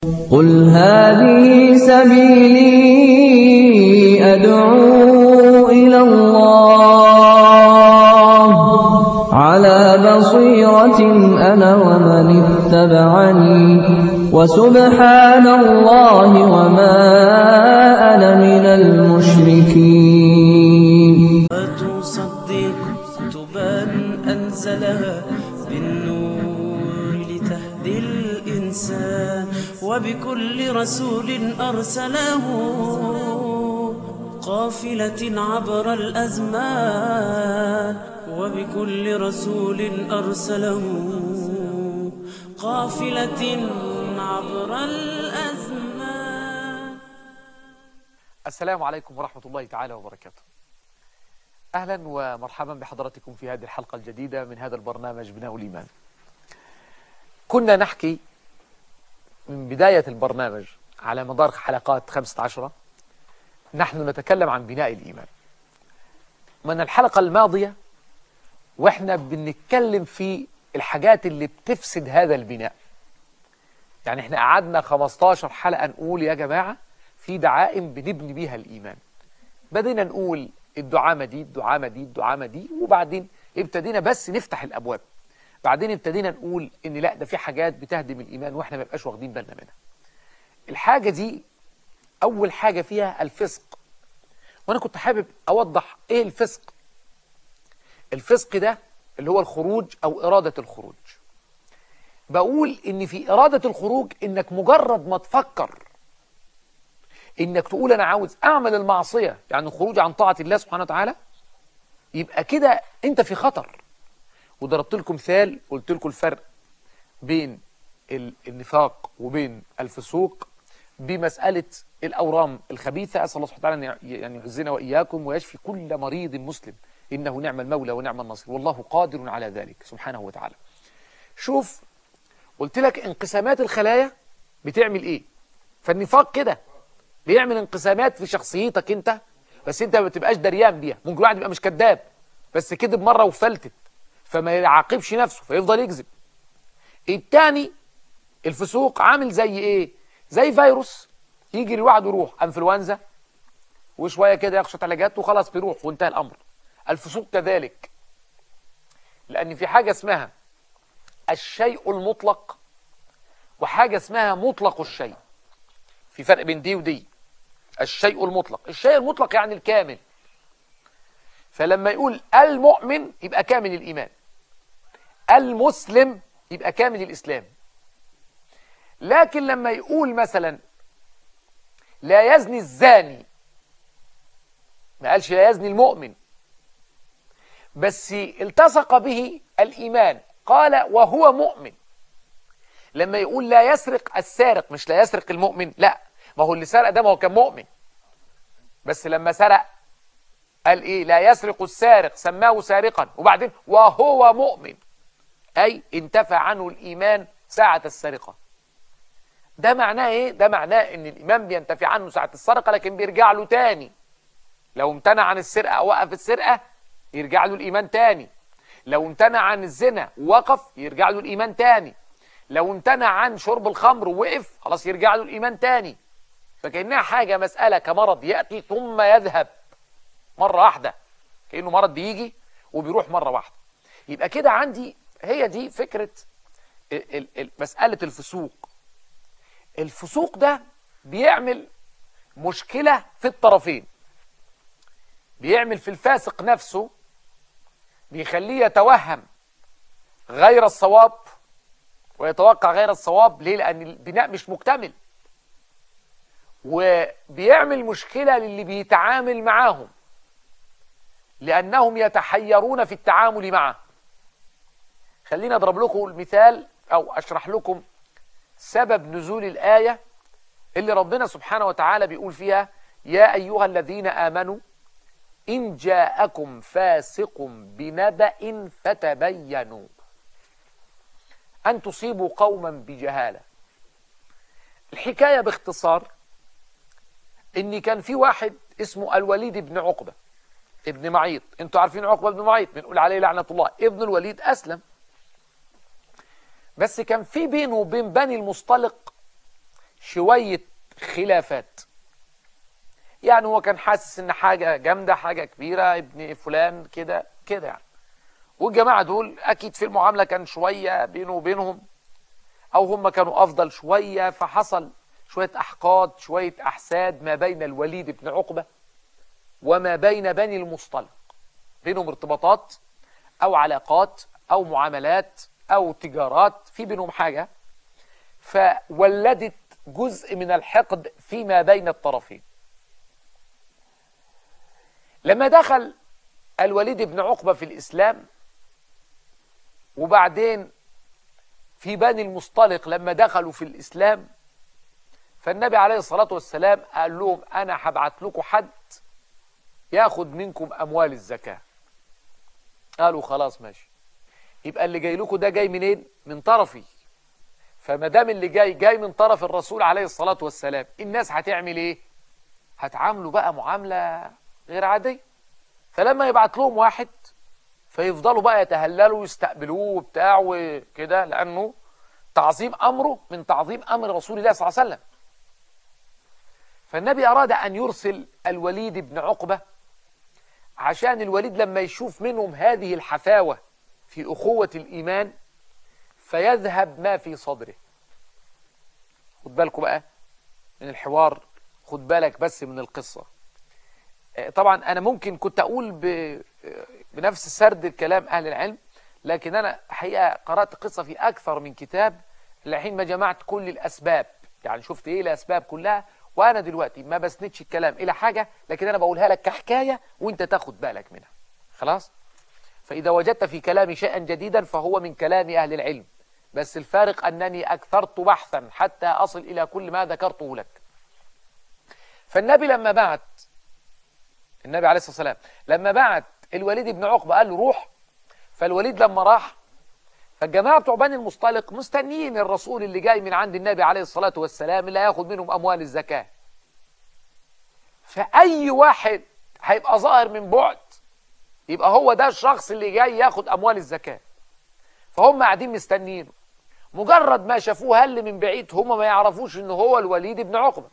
قل هذه سبيلي أدعو إلى الله على بصيرة أنا ومن اتبعني وسبحان الله وما أنا من المشركين وتصدق كتبا أنزلها بالنور لتهدي الإنسان وبكل رسول أرسله قافلة عبر الأزمان وبكل رسول أرسله قافلة عبر الأزمان السلام عليكم ورحمة الله تعالى وبركاته أهلا ومرحبا بحضراتكم في هذه الحلقة الجديدة من هذا البرنامج بناء الإيمان كنا نحكي من بداية البرنامج على مدار حلقات 15 نحن نتكلم عن بناء الإيمان من الحلقة الماضية وإحنا بنتكلم في الحاجات اللي بتفسد هذا البناء يعني إحنا قعدنا 15 حلقة نقول يا جماعة في دعائم بنبني بيها الإيمان بدينا نقول الدعامة دي الدعامة دي الدعامة دي وبعدين ابتدينا بس نفتح الأبواب بعدين ابتدينا نقول ان لا ده في حاجات بتهدم الإيمان واحنا ما بقاش واخدين بالنا منها الحاجة دي أول حاجة فيها الفسق وأنا كنت حابب أوضح إيه الفسق الفسق ده اللي هو الخروج أو إرادة الخروج بقول إن في إرادة الخروج إنك مجرد ما تفكر إنك تقول أنا عاوز أعمل المعصية يعني خروج عن طاعة الله سبحانه وتعالى يبقى كده أنت في خطر وضربت لكم مثال قلت لكم الفرق بين ال- النفاق وبين الفسوق بمسألة الأورام الخبيثة أسأل الله سبحانه وتعالى أن يعني يعزنا وإياكم ويشفي كل مريض مسلم إنه نعم المولى ونعم النصير والله قادر على ذلك سبحانه وتعالى شوف قلت لك انقسامات الخلايا بتعمل إيه فالنفاق كده بيعمل انقسامات في شخصيتك أنت بس أنت ما بتبقاش دريان بيها ممكن واحد يبقى مش كذاب بس كذب مرة وفلتت فما يعاقبش نفسه فيفضل يكذب التاني الفسوق عامل زي ايه زي فيروس يجي لوحده يروح انفلونزا وشويه كده ياخد شويه علاجات وخلاص بيروح وانتهى الامر الفسوق كذلك لان في حاجه اسمها الشيء المطلق وحاجه اسمها مطلق الشيء في فرق بين دي ودي الشيء المطلق الشيء المطلق يعني الكامل فلما يقول المؤمن يبقى كامل الإيمان المسلم يبقى كامل الإسلام لكن لما يقول مثلا لا يزني الزاني ما قالش لا يزني المؤمن بس التصق به الإيمان قال وهو مؤمن لما يقول لا يسرق السارق مش لا يسرق المؤمن لا ما هو اللي سرق ده ما هو كان مؤمن بس لما سرق قال ايه لا يسرق السارق سماه سارقا وبعدين وهو مؤمن اي انتفى عنه الايمان ساعة السرقة ده معناه ايه ده معناه ان الايمان بينتفي عنه ساعة السرقة لكن بيرجع له تاني لو امتنع عن السرقة او وقف السرقة يرجع له الايمان تاني لو امتنع عن الزنا ووقف يرجع له الايمان تاني لو امتنع عن شرب الخمر ووقف خلاص يرجع له الايمان تاني فكأنها حاجة مسألة كمرض يأتي ثم يذهب مرة واحدة كأنه مرض بيجي وبيروح مرة واحدة يبقى كده عندي هي دي فكرة ال- ال- ال- مسألة الفسوق الفسوق ده بيعمل مشكلة في الطرفين بيعمل في الفاسق نفسه بيخليه يتوهم غير الصواب ويتوقع غير الصواب ليه لأن البناء مش مكتمل وبيعمل مشكلة للي بيتعامل معاهم لأنهم يتحيرون في التعامل معه خلينا أضرب لكم المثال أو أشرح لكم سبب نزول الآية اللي ربنا سبحانه وتعالى بيقول فيها يا أيها الذين آمنوا إن جاءكم فاسق بنبأ فتبينوا أن تصيبوا قوما بجهالة الحكاية باختصار إن كان في واحد اسمه الوليد بن عقبة ابن معيط انتوا عارفين عقبة بن معيط بنقول عليه لعنة الله ابن الوليد أسلم بس كان في بينه وبين بني المصطلق شوية خلافات يعني هو كان حاسس ان حاجة جامدة حاجة كبيرة ابن فلان كده كده يعني والجماعة دول اكيد في المعاملة كان شوية بينه وبينهم او هم كانوا افضل شوية فحصل شوية احقاد شوية احساد ما بين الوليد بن عقبة وما بين بني المصطلق بينهم ارتباطات او علاقات او معاملات او تجارات في بينهم حاجة فولدت جزء من الحقد فيما بين الطرفين لما دخل الوليد بن عقبة في الإسلام وبعدين في بني المصطلق لما دخلوا في الإسلام فالنبي عليه الصلاة والسلام قال لهم أنا هبعت لكم حد ياخد منكم أموال الزكاة قالوا خلاص ماشي يبقى اللي جاي لكم ده جاي منين من طرفي فما دام اللي جاي جاي من طرف الرسول عليه الصلاة والسلام الناس هتعمل ايه هتعاملوا بقى معاملة غير عادية فلما يبعت لهم واحد فيفضلوا بقى يتهللوا ويستقبلوه وبتاع وكده لأنه تعظيم أمره من تعظيم أمر رسول الله صلى الله عليه وسلم فالنبي أراد أن يرسل الوليد بن عقبة عشان الوليد لما يشوف منهم هذه الحفاوة في أخوة الإيمان فيذهب ما في صدره خد بالكم بقى من الحوار خد بالك بس من القصة طبعا أنا ممكن كنت أقول ب... بنفس سرد الكلام أهل العلم لكن أنا حقيقة قرأت قصة في أكثر من كتاب لحين ما جمعت كل الأسباب يعني شفت إيه الأسباب كلها وأنا دلوقتي ما بسندش الكلام إلى حاجة لكن أنا بقولها لك كحكاية وأنت تاخد بالك منها خلاص فإذا وجدت في كلامي شيئا جديدا فهو من كلام أهل العلم بس الفارق أنني أكثرت بحثا حتى أصل إلى كل ما ذكرته لك فالنبي لما بعت النبي عليه الصلاة والسلام لما بعت الوليد بن عقبة قال له روح فالوليد لما راح فالجماعة بتوع بني المصطلق مستنيين الرسول اللي جاي من عند النبي عليه الصلاة والسلام اللي هياخد منهم أموال الزكاة فأي واحد هيبقى ظاهر من بعد يبقى هو ده الشخص اللي جاي ياخد أموال الزكاة فهم قاعدين مستنيينه مجرد ما شافوه هل من بعيد هم ما يعرفوش ان هو الوليد بن عقبة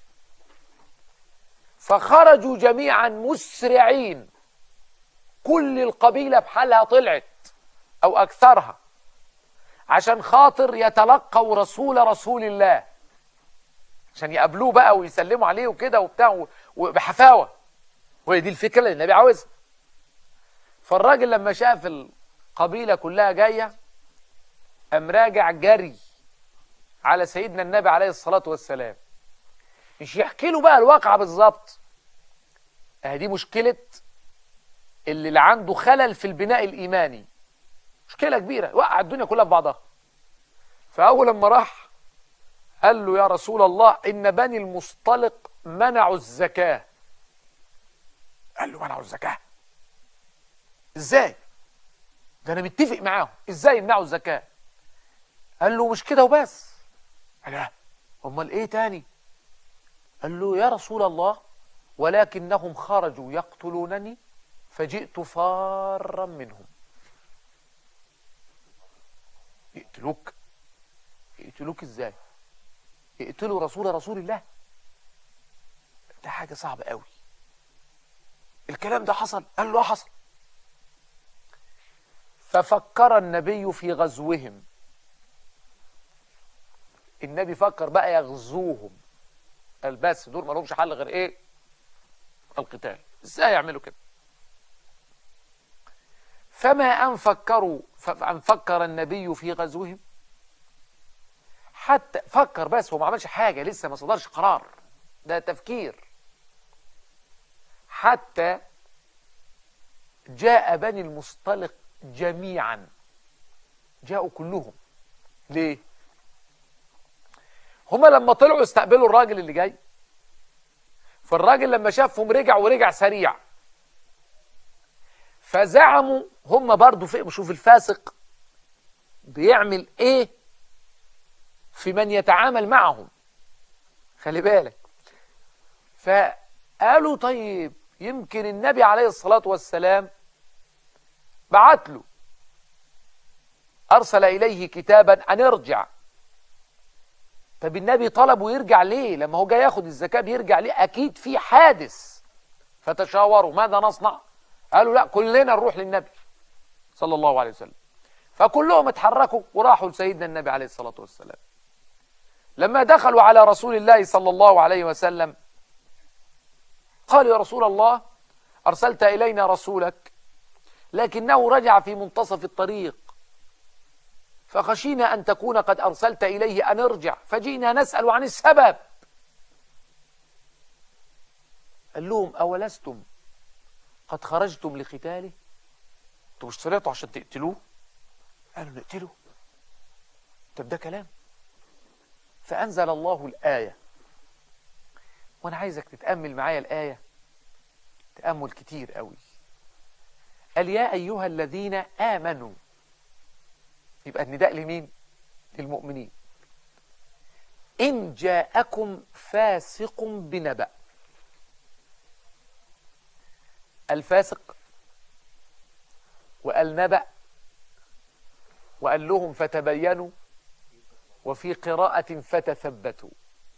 فخرجوا جميعا مسرعين كل القبيلة بحالها طلعت او اكثرها عشان خاطر يتلقوا رسول رسول الله عشان يقابلوه بقى ويسلموا عليه وكده وبتاع وبحفاوة وهي دي الفكرة اللي النبي عاوزها فالراجل لما شاف القبيلة كلها جاية قام راجع جري على سيدنا النبي عليه الصلاة والسلام مش يحكي له بقى الواقعة بالظبط دي مشكلة اللي, اللي عنده خلل في البناء الإيماني مشكلة كبيرة وقع الدنيا كلها في بعضها فأول لما راح قال له يا رسول الله إن بني المصطلق منعوا الزكاة قال له منعوا الزكاة ازاي ده انا متفق معاهم ازاي يمنعوا الزكاة قال له مش كده وبس قال له امال ايه تاني قال له يا رسول الله ولكنهم خرجوا يقتلونني فجئت فارا منهم يقتلوك يقتلوك ازاي يقتلوا رسول رسول الله ده حاجة صعبة قوي الكلام ده حصل قال له حصل ففكر النبي في غزوهم النبي فكر بقى يغزوهم قال بس دول ما لهمش حل غير ايه القتال ازاي يعملوا كده فما ان فكروا ان فكر النبي في غزوهم حتى فكر بس هو ما عملش حاجه لسه ما صدرش قرار ده تفكير حتى جاء بني المصطلق جميعا جاءوا كلهم ليه هما لما طلعوا استقبلوا الراجل اللي جاي فالراجل لما شافهم رجع ورجع سريع فزعموا هم برضو في شوف الفاسق بيعمل ايه في من يتعامل معهم خلي بالك فقالوا طيب يمكن النبي عليه الصلاة والسلام بعت له أرسل إليه كتابا أن ارجع طب النبي طلبه يرجع ليه لما هو جاي ياخد الزكاة بيرجع ليه أكيد في حادث فتشاوروا ماذا نصنع قالوا لا كلنا نروح للنبي صلى الله عليه وسلم فكلهم اتحركوا وراحوا لسيدنا النبي عليه الصلاة والسلام لما دخلوا على رسول الله صلى الله عليه وسلم قالوا يا رسول الله أرسلت إلينا رسولك لكنه رجع في منتصف الطريق فخشينا أن تكون قد أرسلت إليه أن ارجع فجئنا نسأل عن السبب قال لهم أولستم قد خرجتم لقتاله انتوا مش طلعتوا عشان تقتلوه قالوا نقتله طب ده كلام فأنزل الله الآية وأنا عايزك تتأمل معايا الآية تأمل كتير قوي قال يا أيها الذين آمنوا يبقى النداء لمين للمؤمنين إن جاءكم فاسق بنبأ الفاسق وقال نبأ وقال لهم فتبينوا وفي قراءة فتثبتوا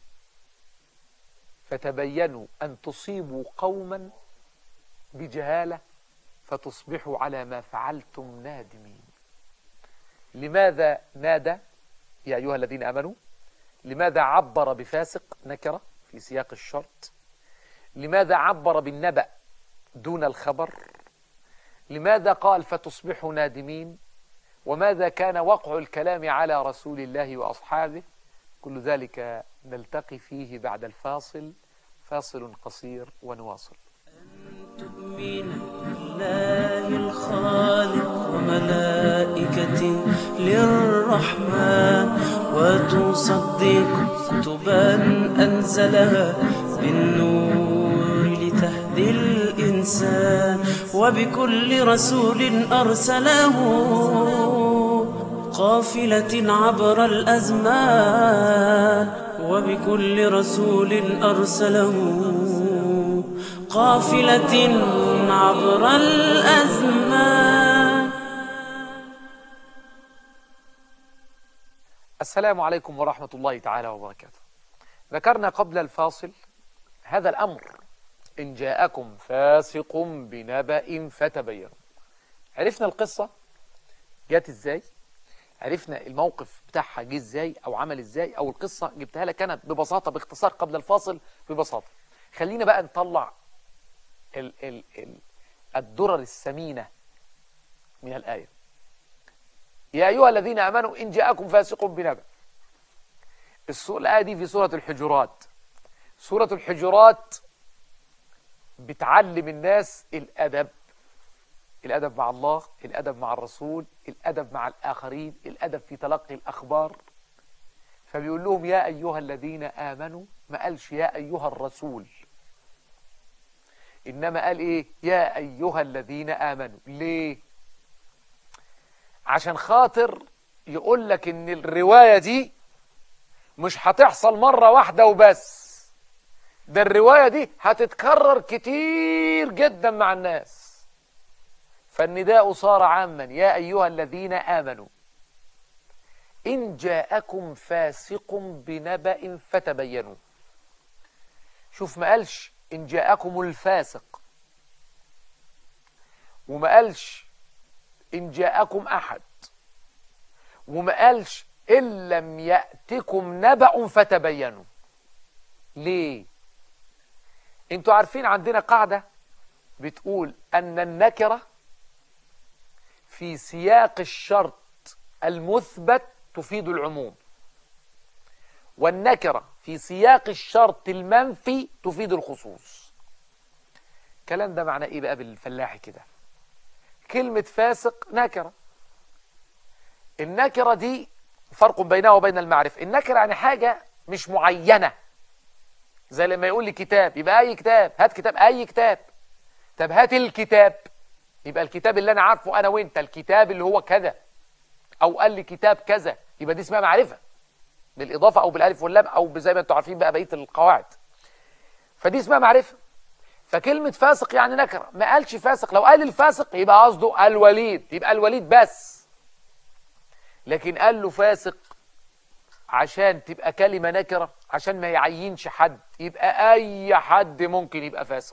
فتبينوا أن تصيبوا قوما بجهالة فتصبحوا على ما فعلتم نادمين لماذا نادى يا أيها الذين أمنوا لماذا عبر بفاسق نكرة في سياق الشرط لماذا عبر بالنبأ دون الخبر لماذا قال فتصبحوا نادمين وماذا كان وقع الكلام على رسول الله وأصحابه كل ذلك نلتقي فيه بعد الفاصل فاصل قصير ونواصل تؤمن بالله الخالق وملائكته للرحمن وتصدق كتبا أنزلها بالنور لتهدي الإنسان وبكل رسول أرسله قافلة عبر الأزمان وبكل رسول أرسله قافلة عبر الأزمان السلام عليكم ورحمة الله تعالى وبركاته ذكرنا قبل الفاصل هذا الأمر إن جاءكم فاسق بنبأ فتبينوا عرفنا القصة جات إزاي عرفنا الموقف بتاعها جه إزاي أو عمل إزاي أو القصة جبتها لك أنا ببساطة باختصار قبل الفاصل ببساطة خلينا بقى نطلع ال ال ال الدرر الثمينة من الآية يا أيها الذين آمنوا إن جاءكم فاسق بنبأ السورة الآية دي في سورة الحجرات سورة الحجرات بتعلم الناس الأدب الأدب مع الله الأدب مع الرسول الأدب مع الآخرين الأدب في تلقي الأخبار فبيقول لهم يا أيها الذين آمنوا ما قالش يا أيها الرسول إنما قال إيه يا أيها الذين آمنوا ليه عشان خاطر يقول لك إن الرواية دي مش هتحصل مرة واحدة وبس ده الرواية دي هتتكرر كتير جدا مع الناس فالنداء صار عاما يا أيها الذين آمنوا إن جاءكم فاسق بنبأ فتبينوا شوف ما قالش إن جاءكم الفاسق وما قالش إن جاءكم أحد وما قالش إن لم يأتكم نبأ فتبينوا ليه انتوا عارفين عندنا قاعدة بتقول أن النكرة في سياق الشرط المثبت تفيد العموم والنكرة في سياق الشرط المنفي تفيد الخصوص الكلام ده معناه ايه بقى بالفلاحي كده كلمة فاسق نكرة النكرة دي فرق بينها وبين المعرفة النكرة يعني حاجة مش معينة زي لما يقول لي كتاب يبقى أي كتاب هات كتاب أي كتاب طب هات الكتاب يبقى الكتاب اللي أنا عارفه أنا وأنت الكتاب اللي هو كذا أو قال لي كتاب كذا يبقى دي اسمها معرفة بالإضافة أو بالألف واللام أو زي ما أنتم عارفين بقى بقية القواعد فدي اسمها معرفة فكلمة فاسق يعني نكرة ما قالش فاسق لو قال الفاسق يبقى قصده الوليد يبقى الوليد بس لكن قال له فاسق عشان تبقى كلمة نكرة عشان ما يعينش حد يبقى أي حد ممكن يبقى فاسق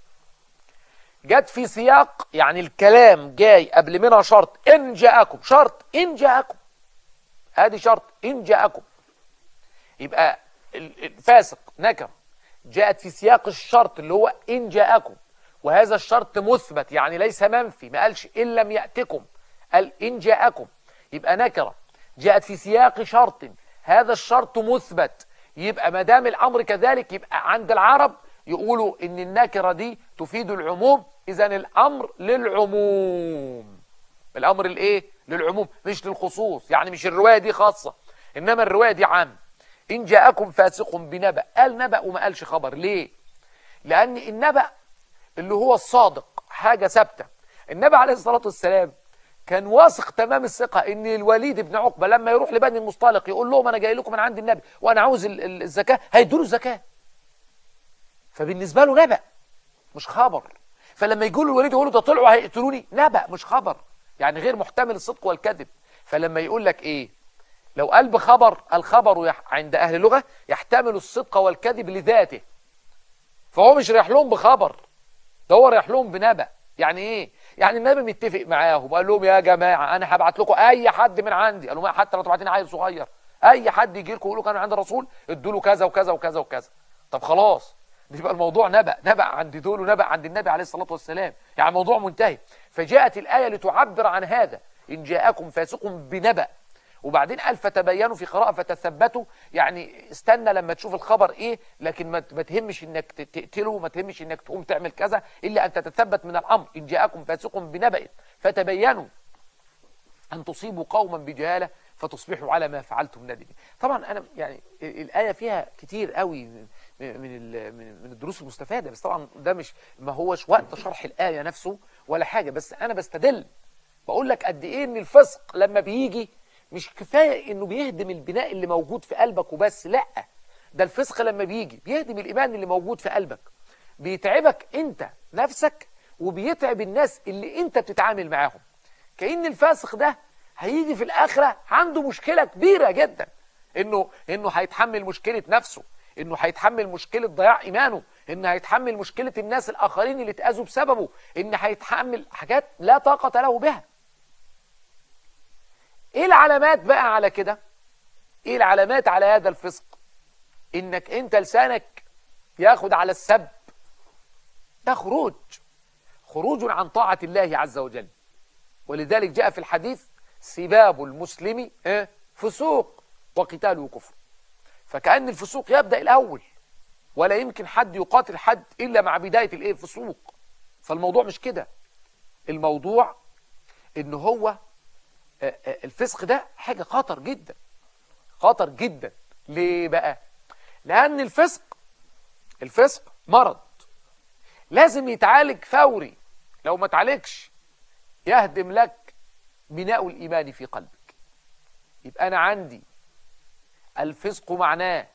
جت في سياق يعني الكلام جاي قبل منها شرط إن جاءكم شرط إن جاءكم هذه شرط إن جاءكم يبقى ال- الفاسق نكر جاءت في سياق الشرط اللي هو إن جاءكم وهذا الشرط مثبت يعني ليس منفي ما قالش إن لم يأتكم قال إن جاءكم يبقى نكرة جاءت في سياق شرط هذا الشرط مثبت يبقى ما دام الأمر كذلك يبقى عند العرب يقولوا إن النكرة دي تفيد العموم إذا الأمر للعموم الأمر الإيه؟ للعموم مش للخصوص يعني مش الرواية دي خاصة إنما الرواية دي عام إن جاءكم فاسق بنبأ قال نبأ وما قالش خبر ليه؟ لأن النبأ اللي هو الصادق حاجة ثابتة النبي عليه الصلاة والسلام كان واثق تمام الثقة ان الوليد بن عقبة لما يروح لبني المصطلق يقول لهم انا جاي لكم من عند النبي وانا عاوز ال- ال- الزكاة هيدوا له الزكاة فبالنسبة له نبأ مش خبر فلما يقول الوليد يقولوا ده طلعوا هيقتلوني نبأ مش خبر يعني غير محتمل الصدق والكذب فلما يقول لك ايه لو قال بخبر الخبر يح- عند اهل اللغة يحتمل الصدق والكذب لذاته فهو مش رايح لهم بخبر ده هو رايح لهم بنبأ يعني ايه يعني النبي متفق معاهم وقال لهم يا جماعه انا هبعت لكم اي حد من عندي قالوا ما حتى لو تبعتين عيل صغير اي حد يجي لكم يقولوا كانوا عند الرسول ادوا له كذا وكذا وكذا وكذا طب خلاص يبقى الموضوع نبأ نبأ عند دول ونبأ عند النبي عليه الصلاة والسلام يعني الموضوع منتهي فجاءت الآية لتعبر عن هذا إن جاءكم فاسق بنبأ وبعدين قال فتبينوا في قراءة فتثبتوا يعني استنى لما تشوف الخبر ايه لكن ما ما تهمش انك ت- تقتله ما تهمش انك تقوم تعمل كذا الا ان تتثبت من الامر ان جاءكم فاسق بنبأ فتبينوا أن تصيبوا قوما بجهالة فتصبحوا على ما فعلتم نادمين طبعا أنا يعني الآية فيها كتير قوي من من ال- من من الدروس المستفادة بس طبعا ده مش ما هوش وقت شرح الآية نفسه ولا حاجة بس أنا بستدل بقول لك قد إيه إن الفسق لما بيجي مش كفاية إنه بيهدم البناء اللي موجود في قلبك وبس لأ ده الفسق لما بيجي بيهدم الإيمان اللي موجود في قلبك بيتعبك أنت نفسك وبيتعب الناس اللي أنت بتتعامل معاهم كأن الفاسق ده هيجي في الآخرة عنده مشكلة كبيرة جدا إنه إنه هيتحمل مشكلة نفسه إنه هيتحمل مشكلة ضياع إيمانه إنه هيتحمل مشكلة الناس الآخرين اللي اتأذوا بسببه إن هيتحمل حاجات لا طاقة له بها إيه العلامات بقى على كده إيه العلامات على هذا الفسق إنك أنت لسانك ياخد على السب ده خروج خروج عن طاعة الله عز وجل ولذلك جاء في الحديث سباب المسلم إيه؟ فسوق وقتاله كفر فكأن الفسوق يبدأ الأول ولا يمكن حد يقاتل حد إلا مع بداية الإيه الفسوق فالموضوع مش كده الموضوع إن هو آه، آه، الفسق ده حاجة خطر جدا خطر جدا ليه بقى لأن الفسق الفسق مرض لازم يتعالج فوري لو ما تعالجش يهدم لك بناء الإيمان في قلبك يبقى أنا عندي الفسق معناه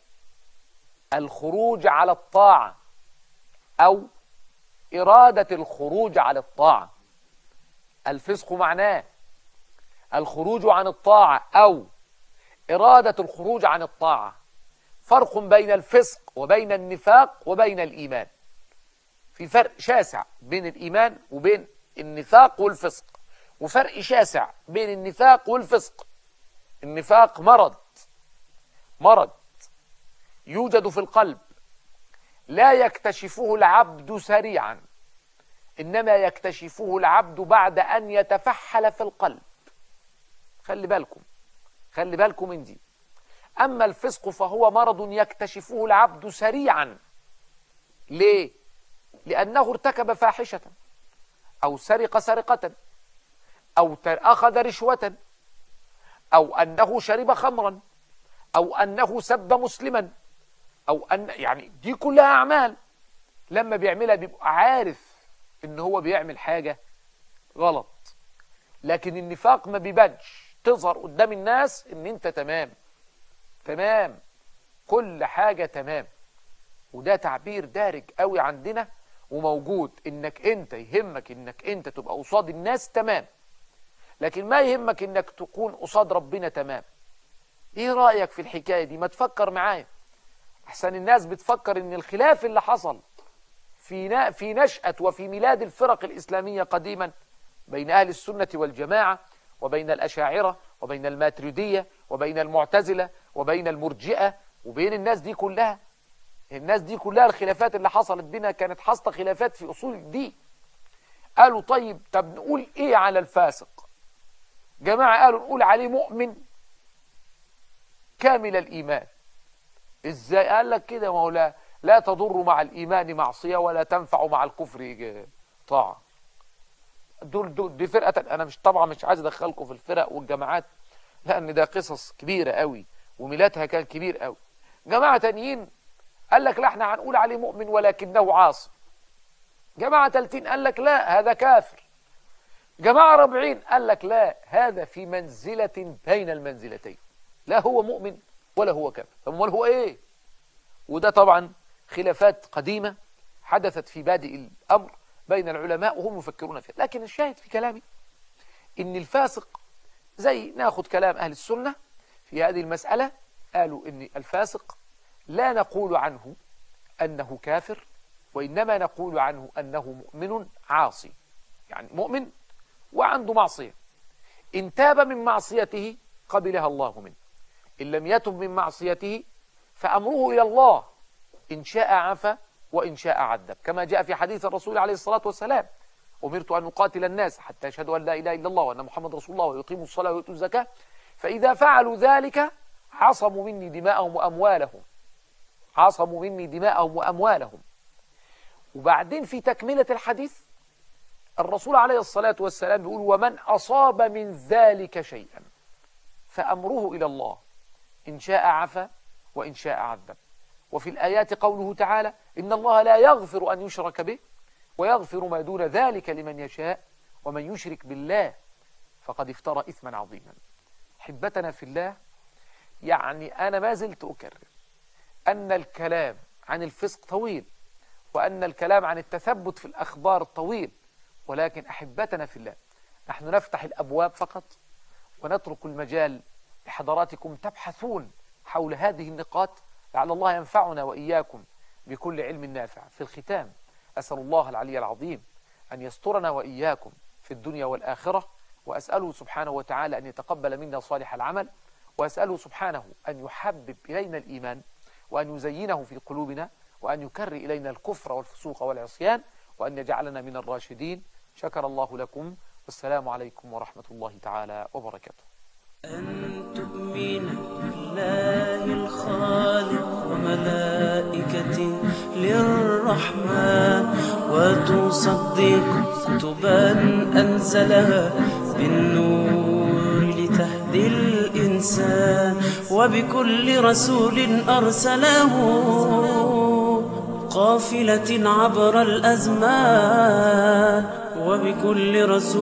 الخروج على الطاعة أو إرادة الخروج على الطاعة الفسق معناه الخروج عن الطاعة أو إرادة الخروج عن الطاعة فرق بين الفسق وبين النفاق وبين الإيمان في فرق شاسع بين الإيمان وبين النفاق والفسق وفرق شاسع بين النفاق والفسق النفاق مرض مرض يوجد في القلب لا يكتشفه العبد سريعا إنما يكتشفه العبد بعد أن يتفحل في القلب خلي بالكم خلي بالكم من دي أما الفسق فهو مرض يكتشفه العبد سريعا ليه؟ لأنه ارتكب فاحشة أو سرق سرقة أو أخذ رشوة أو أنه شرب خمرا أو أنه سب مسلما أو أن يعني دي كلها أعمال لما بيعملها بيبقى عارف إن هو بيعمل حاجة غلط لكن النفاق ما بيبانش تظهر قدام الناس إن أنت تمام تمام كل حاجة تمام وده تعبير دارج قوي عندنا وموجود انك انت يهمك انك انت تبقى قصاد الناس تمام لكن ما يهمك انك تكون قصاد ربنا تمام ايه رأيك في الحكاية دي ما تفكر معايا احسن الناس بتفكر ان الخلاف اللي حصل في نا- في نشأة وفي ميلاد الفرق الإسلامية قديما بين أهل السنة والجماعة وبين الأشاعرة وبين الماتريدية وبين المعتزلة وبين المرجئة وبين الناس دي كلها الناس دي كلها الخلافات اللي حصلت بينها كانت حاصله خلافات في أصول الدين قالوا طيب طب نقول إيه على الفاسق جماعة قالوا نقول عليه مؤمن كامل الإيمان ازاي قال لك كده ما هو لا لا تضر مع الايمان معصيه ولا تنفع مع الكفر طاعه دول دول دي فرقه انا مش طبعا مش عايز ادخلكم في الفرق والجماعات لان ده قصص كبيره قوي وميلادها كان كبير قوي جماعه تانيين قال لك لا احنا هنقول عليه مؤمن ولكنه عاصي جماعه تالتين قال لك لا هذا كافر جماعه رابعين قال لك لا هذا في منزله بين المنزلتين لا هو مؤمن ولا هو كافر طب امال هو ايه وده طبعا خلافات قديمة حدثت في بادئ الأمر بين العلماء وهم يفكرون فيها لكن الشاهد في كلامي إن الفاسق زي ناخد كلام أهل السنة في هذه المسألة قالوا إن الفاسق لا نقول عنه أنه كافر وإنما نقول عنه أنه مؤمن عاصي يعني مؤمن وعنده معصية إن تاب من معصيته قبلها الله منه إن لم يتب من معصيته فأمره إلى الله إن شاء عفى وإن شاء عذب كما جاء في حديث الرسول عليه الصلاة والسلام أمرت أن أقاتل الناس حتى يشهدوا أن لا إله إلا الله وأن محمد رسول الله ويقيموا الصلاة ويؤتوا الزكاة فإذا فعلوا ذلك عصموا مني دماءهم وأموالهم عصموا مني دماءهم وأموالهم وبعدين في تكملة الحديث الرسول عليه الصلاة والسلام بيقول ومن أصاب من ذلك شيئا فأمره إلى الله إن شاء عفى وإن شاء عذب وفي الآيات قوله تعالى إن الله لا يغفر أن يشرك به ويغفر ما دون ذلك لمن يشاء ومن يشرك بالله فقد افترى إثما عظيما حبتنا في الله يعني أنا ما زلت أكرر أن الكلام عن الفسق طويل وأن الكلام عن التثبت في الأخبار طويل ولكن أحبتنا في الله نحن نفتح الأبواب فقط ونترك المجال لحضراتكم تبحثون حول هذه النقاط لعل الله ينفعنا وإياكم بكل علم نافع في الختام أسأل الله العلي العظيم أن يسترنا وإياكم في الدنيا والآخرة وأسأله سبحانه وتعالى أن يتقبل منا صالح العمل وأسأله سبحانه أن يحبب إلينا الإيمان وأن يزينه في قلوبنا وأن يكر إلينا الكفر والفسوق والعصيان وأن يجعلنا من الراشدين شكر الله لكم والسلام عليكم ورحمة الله تعالى وبركاته أن تؤمن بالله الخالق وملائكته للرحمن وتصدق كتبا أنزلها بالنور لتهدي الإنسان وبكل رسول أرسله قافلة عبر الأزمان وبكل رسول